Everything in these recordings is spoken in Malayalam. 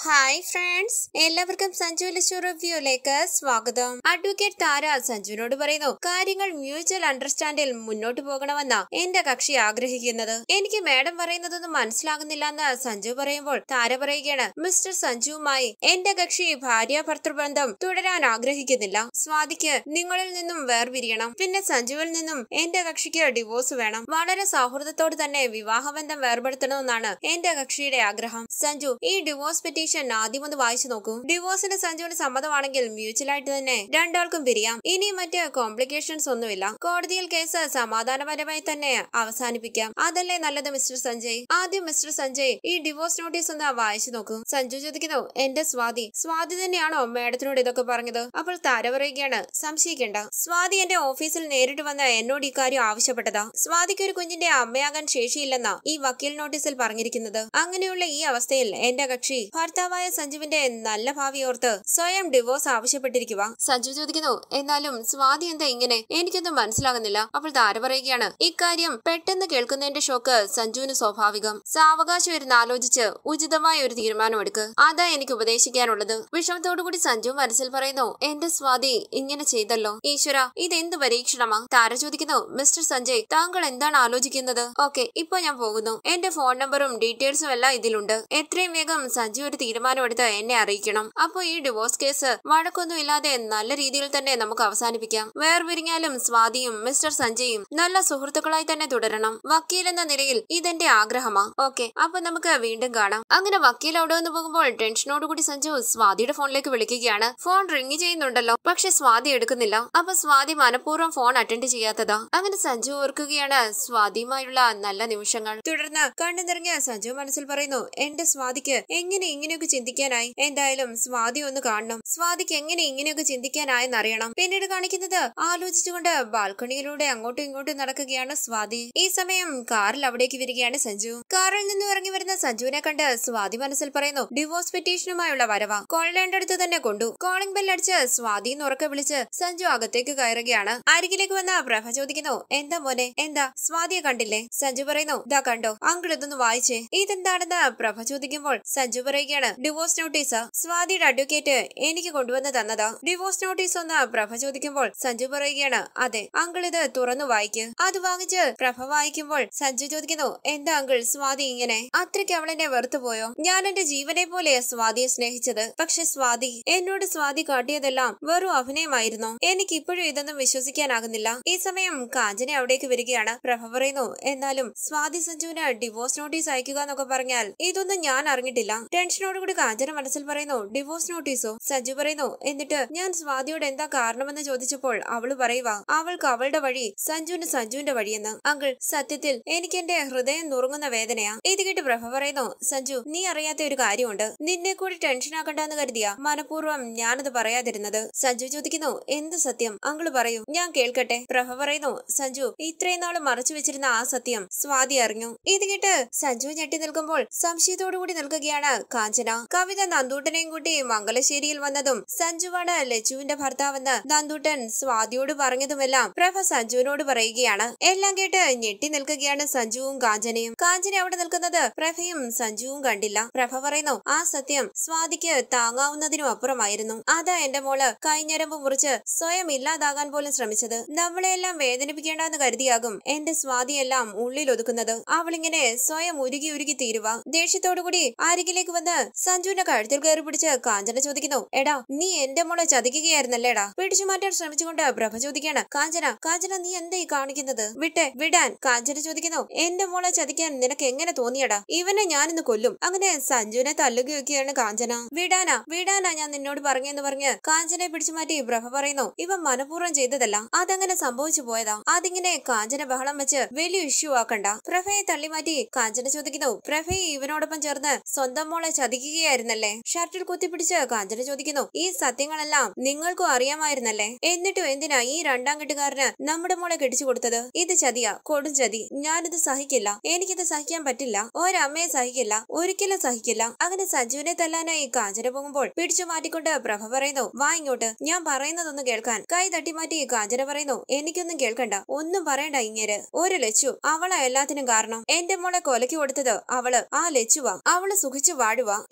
ഹായ് ഫ്രണ്ട്സ് എല്ലാവർക്കും സഞ്ജു ലിച്ചു റിവ്യൂയിലേക്ക് സ്വാഗതം അഡ്വക്കേറ്റ് താര സഞ്ജുവിനോട് പറയുന്നു കാര്യങ്ങൾ മ്യൂച്വൽ അണ്ടർസ്റ്റാൻഡിൽ മുന്നോട്ട് പോകണമെന്ന എന്റെ കക്ഷി ആഗ്രഹിക്കുന്നത് എനിക്ക് മാഡം പറയുന്നതൊന്നും മനസ്സിലാകുന്നില്ല എന്ന് സഞ്ജു പറയുമ്പോൾ താര പറയുകയാണ് മിസ്റ്റർ സഞ്ജുവുമായി എന്റെ കക്ഷി ഭാര്യ ഭർത്തൃബന്ധം തുടരാൻ ആഗ്രഹിക്കുന്നില്ല സ്വാതിക്ക് നിങ്ങളിൽ നിന്നും വേർപിരിയണം പിന്നെ സഞ്ജുവിൽ നിന്നും എന്റെ കക്ഷിക്ക് ഡിവോഴ്സ് വേണം വളരെ സൗഹൃദത്തോട് തന്നെ വിവാഹബന്ധം വേർപെടുത്തണമെന്നാണ് എന്റെ കക്ഷിയുടെ ആഗ്രഹം സഞ്ജു ഈ ഡിവോഴ്സ് പെറ്റീഷൻ ആദ്യം ഒന്ന് വായിച്ചു നോക്കൂ ഡിവോഴ്സിന് സഞ്ജുവിന് സമ്മതമാണെങ്കിൽ മ്യൂച്വൽ ആയിട്ട് തന്നെ രണ്ടാൾക്കും പിരിയാം ഇനി മറ്റ് കോംപ്ലിക്കേഷൻസ് ഒന്നുമില്ല കോടതിയിൽ കേസ് സമാധാനപരമായി തന്നെ അവസാനിപ്പിക്കാം അതല്ലേ നല്ലത് മിസ്റ്റർ സഞ്ജയ് ആദ്യം മിസ്റ്റർ സഞ്ജയ് ഈ ഡിവോഴ്സ് നോട്ടീസ് ഒന്ന് വായിച്ചു നോക്കൂ സഞ്ജു ചോദിക്കുന്നു എന്റെ സ്വാതി സ്വാതി തന്നെയാണോ മേഡത്തിനോട് ഇതൊക്കെ പറഞ്ഞത് അപ്പോൾ താര പറയുകയാണ് സംശയിക്കേണ്ട സ്വാതി എന്റെ ഓഫീസിൽ നേരിട്ട് വന്ന് എന്നോട് ഇക്കാര്യം ആവശ്യപ്പെട്ടതാ സ്വാതിക്ക് ഒരു കുഞ്ഞിന്റെ അമ്മയാകാൻ ശേഷിയില്ലെന്നാ ഈ വക്കീൽ നോട്ടീസിൽ പറഞ്ഞിരിക്കുന്നത് അങ്ങനെയുള്ള ഈ അവസ്ഥയിൽ എന്റെ കക്ഷി ഭർത്താവായ സഞ്ജുവിന്റെ നല്ല ഭാവി ഓർത്ത് സ്വയം ഡിവോഴ്സ് ആവശ്യപ്പെട്ടിരിക്കുക സഞ്ജു ചോദിക്കുന്നു എന്നാലും സ്വാതി എന്താ ഇങ്ങനെ എനിക്കൊന്നും മനസ്സിലാകുന്നില്ല അപ്പോൾ താര പറയുകയാണ് ഇക്കാര്യം പെട്ടെന്ന് കേൾക്കുന്നതിന്റെ ഷോക്ക് സഞ്ജുവിന് സ്വാഭാവികം സാവകാശം ഇരുന്ന് ആലോചിച്ച് ഉചിതമായ ഒരു തീരുമാനമെടുക്ക് അതാ എനിക്ക് ഉപദേശിക്കാനുള്ളത് വിഷമത്തോടുകൂടി സഞ്ജു മനസ്സിൽ പറയുന്നു എന്റെ സ്വാതി ഇങ്ങനെ ചെയ്തല്ലോ ഈശ്വര ഇതെന്ത് പരീക്ഷണമാ താര ചോദിക്കുന്നു മിസ്റ്റർ സഞ്ജയ് താങ്കൾ എന്താണ് ആലോചിക്കുന്നത് ഓക്കെ ഇപ്പൊ ഞാൻ പോകുന്നു എന്റെ ഫോൺ നമ്പറും ഡീറ്റെയിൽസും എല്ലാം ഇതിലുണ്ട് എത്രയും വേഗം സഞ്ജു ഒരു തീരുമാനമെടുത്ത് എന്നെ അറിയിക്കണം അപ്പൊ ഈ ഡിവോഴ്സ് കേസ് വഴക്കൊന്നും ഇല്ലാതെ നല്ല രീതിയിൽ തന്നെ നമുക്ക് അവസാനിപ്പിക്കാം വേർപിരിഞ്ഞാലും സ്വാതിയും മിസ്റ്റർ സഞ്ജയും നല്ല സുഹൃത്തുക്കളായി തന്നെ തുടരണം വക്കീൽ എന്ന നിലയിൽ ഇതെന്റെ ആഗ്രഹമാ ഓക്കെ അപ്പൊ നമുക്ക് വീണ്ടും കാണാം അങ്ങനെ വക്കീൽ അവിടെ നിന്ന് പോകുമ്പോൾ ടെൻഷനോടുകൂടി സഞ്ജു സ്വാതിയുടെ ഫോണിലേക്ക് വിളിക്കുകയാണ് ഫോൺ റിങ് ചെയ്യുന്നുണ്ടല്ലോ പക്ഷെ സ്വാതി എടുക്കുന്നില്ല അപ്പൊ സ്വാതി മനഃപൂർവ്വം ഫോൺ അറ്റൻഡ് ചെയ്യാത്തതാ അങ്ങനെ സഞ്ജു ഓർക്കുകയാണ് സ്വാതിയുമായുള്ള നല്ല നിമിഷങ്ങൾ തുടർന്ന് കണ്ണു നിറഞ്ഞ സഞ്ജു മനസ്സിൽ പറയുന്നു എന്റെ സ്വാതിക്ക് എങ്ങനെ ഇങ്ങനെയൊക്കെ ചിന്തിക്കാനായി എന്തായാലും സ്വാതി ഒന്ന് കാണണം സ്വാതിക്ക് എങ്ങനെ ഇങ്ങനെയൊക്കെ ചിന്തിക്കാനായെന്ന് അറിയണം പിന്നീട് കാണിക്കുന്നത് ആലോചിച്ചുകൊണ്ട് ബാൽക്കണിയിലൂടെ അങ്ങോട്ടും ഇങ്ങോട്ടും നടക്കുകയാണ് സ്വാതി ഈ സമയം കാറിൽ അവിടേക്ക് വരികയാണ് സഞ്ജു കാറിൽ നിന്നും ഇറങ്ങി വരുന്ന സഞ്ജുവിനെ കണ്ട് സ്വാതി മനസ്സിൽ പറയുന്നു ഡിവോഴ്സ് പെറ്റീഷനുമായുള്ള വരവ കോളിലേണ്ടടുത്ത് തന്നെ കൊണ്ടു കോളിംഗ് ബെല്ലടിച്ച് സ്വാതി എന്ന് ഉറക്കെ വിളിച്ച് സഞ്ജു അകത്തേക്ക് കയറുകയാണ് അരികിലേക്ക് വന്ന പ്രഭ ചോദിക്കുന്നു എന്താ മോനെ എന്താ സ്വാതിയെ കണ്ടില്ലേ സഞ്ജു പറയുന്നു ദാ കണ്ടോ അങ്കിൾ ഇതൊന്ന് വായിച്ചേ ഇതെന്താണെന്ന് പ്രഭ ചോദിക്കുമ്പോൾ സഞ്ജു പറയുകയാണ് ഡിവോഴ്സ് നോട്ടീസ് സ്വാതിയുടെ അഡ്വക്കേറ്റ് എനിക്ക് കൊണ്ടുവന്ന് തന്നതാ ഡിവോഴ്സ് നോട്ടീസ് ഒന്ന് പ്രഭ ചോദിക്കുമ്പോൾ സഞ്ജു പറയുകയാണ് അതെ അങ്കിൾ ഇത് തുറന്നു വായിക്ക് അത് വാങ്ങിച്ച് പ്രഭ വായിക്കുമ്പോൾ സഞ്ജു ചോദിക്കുന്നു എന്താ അങ്കിൾ സ്വാതി ഇങ്ങനെ അത്രയ്ക്ക് അവൾ എന്നെ വെറുത്തു പോയോ ഞാൻ എന്റെ ജീവനെ പോലെ സ്വാതിയെ സ്നേഹിച്ചത് പക്ഷെ സ്വാതി എന്നോട് സ്വാതി കാട്ടിയതെല്ലാം വെറും അഭിനയമായിരുന്നു എനിക്ക് ഇപ്പോഴും ഇതൊന്നും വിശ്വസിക്കാനാകുന്നില്ല ഈ സമയം കാഞ്ചന അവിടേക്ക് വരികയാണ് പ്രഭ പറയുന്നു എന്നാലും സ്വാതി സഞ്ജുവിന് ഡിവോഴ്സ് നോട്ടീസ് അയക്കുക എന്നൊക്കെ പറഞ്ഞാൽ ഇതൊന്നും ഞാൻ അറിഞ്ഞിട്ടില്ല ടെൻഷനോടുകൂടി കാഞ്ചന മനസ്സിൽ പറയുന്നു ഡിവോഴ്സ് നോട്ടീസോ സഞ്ജു പറയുന്നു എന്നിട്ട് ഞാൻ സ്വാതിയോട് എന്താ കാരണമെന്ന് ചോദിച്ചപ്പോൾ അവള് പറയുക അവൾക്ക് അവളുടെ വഴി സഞ്ജുവിന് സഞ്ജുവിന്റെ വഴിയെന്ന് അങ്കിൾ സത്യത്തിൽ എനിക്ക് എന്റെ ഹൃദയം നുറുങ്ങുന്ന വേദനയാ ഇത് കേട്ട് പ്രഭ പറയുന്നു സഞ്ജു നീ അറിയാത്ത ഒരു കാര്യമുണ്ട് നിന്നെ കൂടി ടെൻഷൻ ആക്കണ്ടെന്ന് കരുതിയ മനഃപൂർവ്വം ഞാനത് പറയാതിരുന്നത് സഞ്ജു ചോദിക്കുന്നു എന്ത് സത്യം അങ്കിള് പറയൂ ഞാൻ കേൾക്കട്ടെ പ്രഭ പറയുന്നു സഞ്ജു ഇത്രയും നാള് മറച്ചു വെച്ചിരുന്ന ആ സത്യം സ്വാതി അറിഞ്ഞു ഇത് കേട്ട് സഞ്ജു ഞെട്ടി നിൽക്കുമ്പോൾ സംശയത്തോടുകൂടി നിൽക്കുകയാണ് കാഞ്ചന കവിത നന്ദൂട്ടനെയും കൂട്ടി മംഗലശ്ശേരിയിൽ വന്നതും സഞ്ജുവാണ് ലച്ചുവിന്റെ ഭർത്താവെന്ന് നന്ദൂട്ടൻ സ്വാതിയോട് പറഞ്ഞതുമെല്ലാം പ്രഭ സഞ്ജുവിനോട് പറയുകയാണ് എല്ലാം കേട്ട് ഞെട്ടി നിൽക്കുകയാണ് സഞ്ജുവും കാഞ്ചനയും കാഞ്ചന അവിടെ നിൽക്കുന്നത് പ്രഭയും സഞ്ജുവും കണ്ടില്ല പ്രഭ പറയുന്നു ആ സത്യം സ്വാതിക്ക് താങ്ങാവുന്നതിനും അപ്പുറമായിരുന്നു അതാ എന്റെ മോള് കൈഞ്ഞരമ്പ് മുറിച്ച് സ്വയം ഇല്ലാതാകാൻ പോലും ശ്രമിച്ചത് നമ്മളെല്ലാം വേദനിപ്പിക്കേണ്ടെന്ന് കരുതിയാകും എന്റെ സ്വാതിയെല്ലാം ഉള്ളിൽ ഒതുക്കുന്നത് അവളിങ്ങനെ സ്വയം ഉരുകി ഉരുകി തീരുവ ദേഷ്യത്തോടുകൂടി അരികിലേക്ക് വന്ന് സഞ്ജുവിന്റെ കഴുത്തിൽ കയറി പിടിച്ച് കാഞ്ചന ചോദിക്കുന്നു എടാ നീ എന്റെ മോളെ ചതിക്കുകയായിരുന്നല്ലേടാ പിടിച്ചു മാറ്റാൻ ശ്രമിച്ചുകൊണ്ട് പ്രഭ ചോദിക്കാണ് കാഞ്ചന കാഞ്ചന നീ എന്താ ഈ കാണിക്കുന്നത് വിട്ടെ വിടാൻ കാഞ്ചന ചോദിക്കുന്നു എന്റെ മോളെ ചതിക്കാൻ നിനക്ക് എങ്ങനെ തോന്നിയടാ ഇവനെ ഞാനിന്ന് കൊല്ലും അങ്ങനെ സഞ്ജുവിനെ തല്ലുകയൊക്കെയാണ് കാഞ്ചന വിടാനാ വിടാനാ ഞാൻ നിന്നോട് പറഞ്ഞെന്ന് പറഞ്ഞ് കാഞ്ചനെ പിടിച്ചു മാറ്റി പ്രഭ പറയുന്നു ഇവൻ മനഃപൂർവ്വം ചെയ്തതല്ല അതങ്ങനെ സംഭവിച്ചു പോയതാ അതിങ്ങനെ കാഞ്ചന ബഹളം വെച്ച് വലിയ ഇഷ്യൂ ആക്കണ്ട പ്രഭയെ തള്ളിമാറ്റി കാഞ്ചന ചോദിക്കുന്നു പ്രഭയെ ഇവനോടൊപ്പം ചേർന്ന് സ്വന്തം മോളെ ചതിക്കുകയായിരുന്നല്ലേ ഷർട്ടിൽ കുത്തിപ്പിടിച്ച് കാഞ്ചന ചോദിക്കുന്നു ഈ സത്യങ്ങളെല്ലാം നിങ്ങൾക്കും അറിയാമായിരുന്നല്ലേ എന്നിട്ടും എന്തിനാ ഈ രണ്ടാം കെട്ടുകാരന് നമ്മുടെ മോളെ കെട്ടിച്ചു കൊടുത്തത് ഇത് ചതിയാ കൊടും ചതി ഞാനിത് സഹിക്കില്ല എനിക്കിത് സഹിക്കാൻ പറ്റില്ല ഒരമ്മയെ സഹിക്കില്ല ഒരിക്കലും സഹിക്കില്ല അങ്ങനെ സഞ്ജുവിനെ തല്ലാനായി കാഞ്ചന പോകുമ്പോൾ പിടിച്ചു മാറ്റിക്കൊണ്ട് പ്രഭ പറയുന്നു വാ ഇങ്ങോട്ട് ഞാൻ പറയുന്നതൊന്ന് കേൾക്കാൻ കൈ തട്ടിമാറ്റി കാഞ്ചന പറയുന്നു എനിക്കൊന്നും കേൾക്കണ്ട ഒന്നും പറയണ്ട ഇങ്ങേര് ഒരു ലച്ചു അവളാ എല്ലാത്തിനും കാരണം എന്റെ മോളെ കൊലയ്ക്ക് കൊടുത്തത് അവള് ആ ലച്ചുവാ അവള് സുഖിച്ചു വാഴുക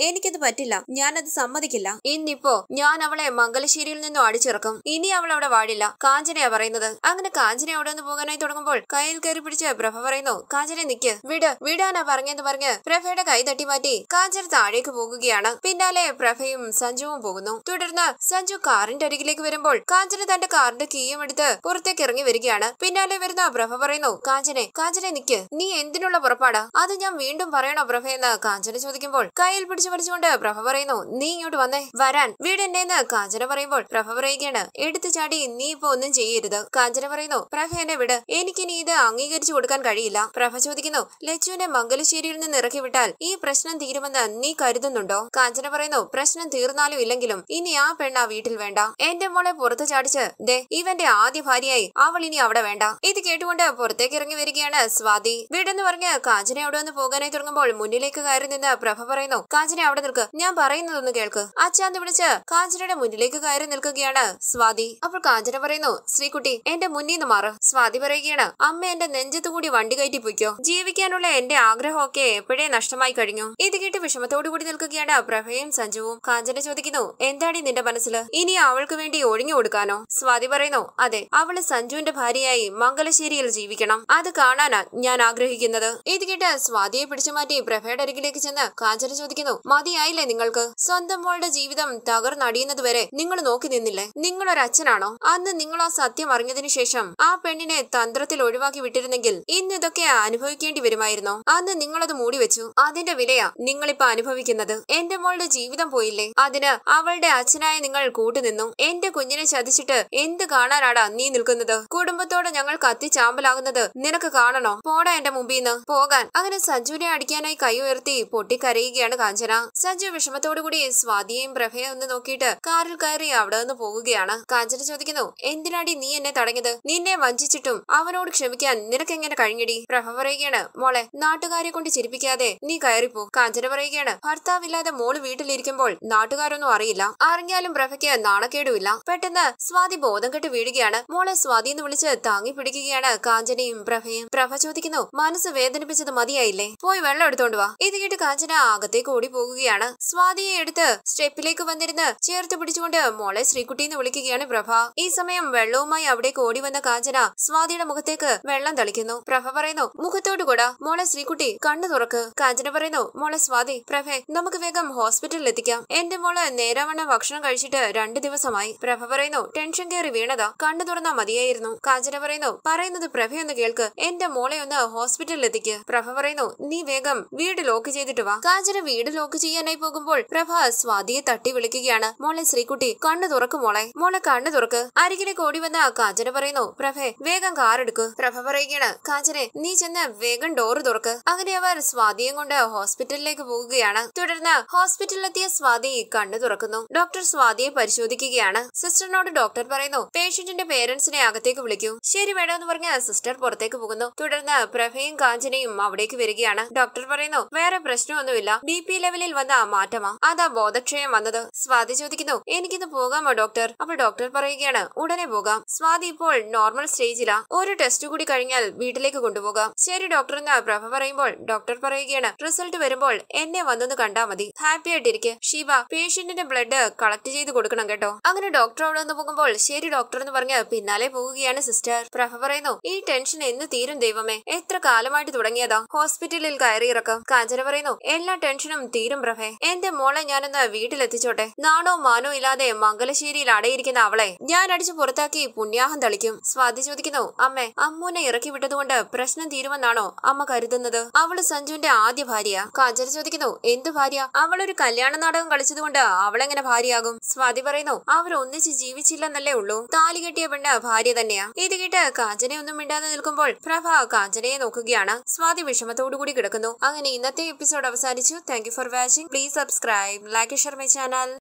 എനിക്കത് പറ്റില്ല ഞാനത് സമ്മതിക്കില്ല ഇന്നിപ്പോ ഞാൻ അവളെ മംഗലശ്ശേരിയിൽ നിന്നും അടിച്ചിറക്കും ഇനി അവൾ അവിടെ വാടില്ല കാഞ്ചനയാ പറയുന്നത് അങ്ങനെ കാഞ്ചന അവിടെ നിന്ന് പോകാനായി തുടങ്ങുമ്പോൾ കയ്യിൽ കയറി പിടിച്ച് പ്രഭ പറയുന്നു കാഞ്ചന നിക്ക് വിട് വിടാനാ പറഞ്ഞെന്ന് പറഞ്ഞ് പ്രഭയുടെ കൈ തട്ടി മാറ്റി കാഞ്ചന താഴേക്ക് പോകുകയാണ് പിന്നാലെ പ്രഭയും സഞ്ജുവും പോകുന്നു തുടർന്ന് സഞ്ജു കാറിന്റെ അരികിലേക്ക് വരുമ്പോൾ കാഞ്ചന തന്റെ കാറിന്റെ കീയും എടുത്ത് പുറത്തേക്ക് ഇറങ്ങി വരികയാണ് പിന്നാലെ വരുന്ന പ്രഭ പറയുന്നു കാഞ്ചനെ കാഞ്ചനെ നിക്ക് നീ എന്തിനുള്ള പുറപ്പാടാ അത് ഞാൻ വീണ്ടും പറയണോ പ്രഭ എന്ന് കാഞ്ചന ചോദിക്കുമ്പോൾ കയ്യിൽ പിടിച്ചു വലിച്ചുകൊണ്ട് പ്രഭ പറയുന്നു നീ ഇങ്ങോട്ട് വന്നേ വരാൻ വീട് എന്നെന്ന് കാഞ്ചന പറയുമ്പോൾ പ്രഭ പറയുകയാണ് എടുത്തു ചാടി നീ ഇപ്പൊ ഒന്നും ചെയ്യരുത് കാഞ്ചന പറയുന്നു പ്രഭ എന്നെ വിട് എനിക്കിനി ഇത് അംഗീകരിച്ചു കൊടുക്കാൻ കഴിയില്ല പ്രഭ ചോദിക്കുന്നു ലച്ചുവിനെ മംഗലശ്ശേരിയിൽ നിന്ന് ഇറക്കി വിട്ടാൽ ഈ പ്രശ്നം തീരുമെന്ന് നീ കരുതുന്നുണ്ടോ കാഞ്ചന പറയുന്നു പ്രശ്നം തീർന്നാലും ഇല്ലെങ്കിലും ഇനി ആ പെണ്ണ് ആ വീട്ടിൽ വേണ്ട എന്റെ മോളെ പുറത്ത് ചാടിച്ച് ദേ ഇവന്റെ ആദ്യ ഭാര്യയായി അവൾ ഇനി അവിടെ വേണ്ട ഇത് കേട്ടുകൊണ്ട് പുറത്തേക്ക് ഇറങ്ങി വരികയാണ് സ്വാതി വീടെന്ന് പറഞ്ഞ് കാഞ്ചന അവിടെ നിന്ന് പോകാനായി തുടങ്ങുമ്പോൾ മുന്നിലേക്ക് കയറി നിന്ന് പ്രഭ പറയുന്നു കാഞ്ചന അവിടെ നിൽക്ക് ഞാൻ പറയുന്നതൊന്ന് കേൾക്ക് അച്ചാന്ന് വിളിച്ച് കാഞ്ചനയുടെ മുന്നിലേക്ക് കയറി നിൽക്കുകയാണ് സ്വാതി അപ്പോൾ കാഞ്ചന പറയുന്നു ശ്രീകുട്ടി എന്റെ മുന്നിൽ നിന്ന് മാറ് സ്വാതി പറയുകയാണ് അമ്മ എന്റെ നെഞ്ചത്തു കൂടി വണ്ടി കയറ്റി പൊയ്ക്കോ ജീവിക്കാനുള്ള എന്റെ ആഗ്രഹമൊക്കെ എപ്പോഴേ നഷ്ടമായി കഴിഞ്ഞു ഇത് കേട്ട് വിഷമത്തോടു കൂടി നിൽക്കുകയാണ് പ്രഭയും സഞ്ജുവും കാഞ്ചന ചോദിക്കുന്നു എന്താടി നിന്റെ മനസ്സിൽ ഇനി അവൾക്ക് വേണ്ടി ഒഴിഞ്ഞു കൊടുക്കാനോ സ്വാതി പറയുന്നു അതെ അവള് സഞ്ജുവിന്റെ ഭാര്യയായി മംഗലശ്ശേരിയിൽ ജീവിക്കണം അത് കാണാനാ ഞാൻ ആഗ്രഹിക്കുന്നത് ഇത് കേട്ട് സ്വാതിയെ പിടിച്ചു മാറ്റി പ്രഭയുടെ അരികിലേക്ക് ചെന്ന് കാഞ്ചന ചോദിക്കുന്നു മതിയായില്ലേ നിങ്ങൾക്ക് സ്വന്തം മോളുടെ ജീവിതം തകർന്നടിയുന്നത് വരെ നിങ്ങൾ നോക്കി നിന്നില്ലേ നിങ്ങളൊരു അച്ഛനാണോ അന്ന് നിങ്ങൾ ആ സത്യം അറിഞ്ഞതിനു ശേഷം ആ പെണ്ണിനെ തന്ത്രത്തിൽ ഒഴിവാക്കി വിട്ടിരുന്നെങ്കിൽ ഇന്ന് ഇതൊക്കെ അനുഭവിക്കേണ്ടി വരുമായിരുന്നോ അന്ന് നിങ്ങളത് മൂടി വെച്ചു അതിന്റെ വിലയാ നിങ്ങളിപ്പോ അനുഭവിക്കുന്നത് എന്റെ മോളുടെ ജീവിതം പോയില്ലേ അതിന് അവളുടെ അച്ഛനായ നിങ്ങൾ കൂട്ടുനിന്നു എന്റെ കുഞ്ഞിനെ ചതിച്ചിട്ട് എന്ത് കാണാനാടാ നീ നിൽക്കുന്നത് കുടുംബത്തോടെ ഞങ്ങൾ കത്തിച്ചാമ്പലാകുന്നത് നിനക്ക് കാണണോ പോടാ എന്റെ മുമ്പിന്ന് പോകാൻ അങ്ങനെ സഞ്ജുവിനെ അടിക്കാനായി കൈ ഉയർത്തി പൊട്ടിക്കരയുകയാണ് കാഞ്ചന സഞ്ജു വിഷമത്തോടുകൂടി സ്വാതിയെയും പ്രഭയെ ഒന്ന് നോക്കിയിട്ട് കാറിൽ കയറി അവിടെ നിന്ന് പോകുകയാണ് കാഞ്ചന ചോദിക്കുന്നു എന്തിനാടി നീ എന്നെ തടഞ്ഞത് നിന്നെ വഞ്ചിച്ചിട്ടും അവനോട് ക്ഷമിക്കാൻ നിനക്കെങ്ങനെ കഴിഞ്ഞടി പ്രഭ പറയുകയാണ് മോളെ നാട്ടുകാരെ കൊണ്ട് ചിരിപ്പിക്കാതെ നീ കയറിപ്പോ കാഞ്ചന പറയുകയാണ് ഭർത്താവില്ലാതെ മോള് വീട്ടിലിരിക്കുമ്പോൾ നാട്ടുകാരൊന്നും അറിയില്ല അറിഞ്ഞാലും പ്രഭയ്ക്ക് നാണക്കേടുമില്ല പെട്ടെന്ന് സ്വാതി ബോധം കെട്ട് വീഴുകയാണ് മോളെ സ്വാതി എന്ന് വിളിച്ച് താങ്ങി പിടിക്കുകയാണ് കാഞ്ചനയും പ്രഭയും പ്രഭ ചോദിക്കുന്നു മനസ്സ് വേദനിപ്പിച്ചത് മതിയായില്ലേ പോയി വെള്ളം എടുത്തോണ്ട് വാ ഇത് കേട്ട് കാഞ്ചന അകത്തേക്ക് ഓടി പോകുകയാണ് സ്വാതിയെ എടുത്ത് സ്റ്റെപ്പിലേക്ക് വന്നിരുന്ന് ചേർത്ത് പിടിച്ചുകൊണ്ട് മോളെ ശ്രീകുട്ടി എന്ന് വിളിക്കുകയാണ് പ്രഭ ഈ സമയം വെള്ളവുമായി അവിടേക്ക് ഓടി വന്ന കാഞ്ചന സ്വാതിയുടെ മുഖത്തേക്ക് വെള്ളം തളിക്കുന്നു പ്രഭ പറയുന്നു മുഖത്തോട്ട് കൂടാ മോളെ ശ്രീകുട്ടി കണ്ണു തുറക്ക് കാഞ്ചന പറയുന്നു മോളെ സ്വാതി പ്രഭേ നമുക്ക് വേഗം ഹോസ്പിറ്റലിൽ എത്തിക്കാം എന്റെ മോള് നേരാവണ്ണം ഭക്ഷണം കഴിച്ചിട്ട് രണ്ടു ദിവസമായി പ്രഭ പറയുന്നു ടെൻഷൻ കയറി വീണതാ കണ്ണു തുറന്നാ മതിയായിരുന്നു കാഞ്ചന പറയുന്നു പറയുന്നത് പ്രഭയൊന്ന് കേൾക്ക് എന്റെ മോളെ ഒന്ന് ഹോസ്പിറ്റലിൽ എത്തിക്ക് പ്രഭ പറയുന്നു നീ വേഗം വീട് ലോക്ക് ചെയ്തിട്ട് വാ കാഞ്ചന വീട് ലോക്ക് ചെയ്യാനായി പോകുമ്പോൾ പ്രഭ സ്വാതിയെ തട്ടി വിളിക്കുകയാണ് മോളെ ശ്രീകുട്ടി കണ്ണു തുറക്ക് മോളെ മോളെ കണ്ണു തുറക്ക് അരികിലേക്ക് ഓടി വന്ന കാഞ്ചന പറയുന്നു പ്രഭേ വേഗം കാർ എടുക്ക് പ്രഭ പറയുകയാണ് കാഞ്ചനെ നീ ചെന്ന് വേഗം ഡോറ് തുറക്ക് അങ്ങനെ അവർ സ്വാതിയും കൊണ്ട് ഹോസ്പിറ്റലിലേക്ക് പോകുകയാണ് തുടർന്ന് ഹോസ്പിറ്റലിലെത്തിയ സ്വാതി കണ്ണു തുറക്കുന്നു ഡോക്ടർ സ്വാതിയെ പരിശോധിക്കുകയാണ് സിസ്റ്ററിനോട് ഡോക്ടർ പറയുന്നു പേഷ്യന്റിന്റെ പേരൻസിനെ അകത്തേക്ക് വിളിക്കൂ ശരി മേഡം എന്ന് പറഞ്ഞ സിസ്റ്റർ പുറത്തേക്ക് പോകുന്നു തുടർന്ന് പ്രഭയും കാഞ്ചനയും അവിടേക്ക് വരികയാണ് ഡോക്ടർ പറയുന്നു വേറെ പ്രശ്നമൊന്നുമില്ല ബി പി ലെവലിൽ വന്ന മാറ്റമാ അതാ ബോധക്ഷയം വന്നത് സ്വാതി ചോദിക്കുന്നു എനിക്കിന്ന് പോകാമോ ഡോക്ടർ അപ്പോൾ ഡോക്ടർ പറയുകയാണ് ഉടനെ പോകാം സ്വാതി ഇപ്പോൾ നോർമൽ സ്റ്റേജിലാ ഒരു ടെസ്റ്റ് കൂടി കഴിഞ്ഞാൽ വീട്ടിലേക്ക് കൊണ്ടുപോകാം ശരി ഡോക്ടർ എന്ന് പ്രഭ പറയുമ്പോൾ ഡോക്ടർ പറയുകയാണ് റിസൾട്ട് വരുമ്പോൾ എന്നെ വന്നൊന്ന് കണ്ടാ മതി ഹാപ്പി ആയിട്ടിരിക്കെ ഷീബ പേഷ്യന്റിന്റെ ബ്ലഡ് കളക്ട് ചെയ്ത് കൊടുക്കണം കേട്ടോ അങ്ങനെ ഡോക്ടർ അവിടെ നിന്ന് പോകുമ്പോൾ ശരി ഡോക്ടർ എന്ന് പറഞ്ഞ് പിന്നാലെ പോവുകയാണ് സിസ്റ്റർ പ്രഭ പറയുന്നു ഈ ടെൻഷൻ എന്ന് തീരും ദൈവമേ എത്ര കാലമായിട്ട് തുടങ്ങിയതാ ഹോസ്പിറ്റലിൽ കയറിയിറക്കം കാഞ്ചന പറയുന്നു എല്ലാ ടെൻഷനും തീരും പ്രഭേ എന്റെ മോളെ ഞാനൊന്ന് വീട്ടിലെത്തിച്ചോട്ടെ നാണോ മാനോ ഇല്ലാതെ മംഗലശ്ശേരിയിൽ അടയിരിക്കുന്ന അവളെ ഞാൻ അടിച്ചു പുറത്താക്കി പുണ്യാഹം തളിക്കും സ്വാതി ചോദിക്കുന്നു അമ്മേ അമ്മൂനെ ഇറക്കി വിട്ടതുകൊണ്ട് പ്രശ്നം തീരുമെന്നാണോ അമ്മ കരുതുന്നത് അവള് സഞ്ജുവിന്റെ ആദ്യ ഭാര്യ കാഞ്ചന ചോദിക്കുന്നു എന്തു ഭാര്യ അവളൊരു കല്യാണ നാടകം കളിച്ചതുകൊണ്ട് അവളെങ്ങനെ ഭാര്യയാകും സ്വാതി പറയുന്നു അവർ ഒന്നിച്ച് ജീവിച്ചില്ലെന്നല്ലേ ഉള്ളൂ താലി കെട്ടിയ പെണ്ണ് ഭാര്യ തന്നെയാ ഇത് കേട്ട് കാഞ്ചനെ ഒന്നും മിണ്ടാതെ നിൽക്കുമ്പോൾ പ്രഭ കാഞ്ചനയെ നോക്കുകയാണ് സ്വാതി വിഷമത്തോടു കൂടി കിടക്കുന്നു അങ്ങനെ ഇന്നത്തെ എപ്പിസോഡ് അവസാനിച്ചു thank you for watching please subscribe like share my channel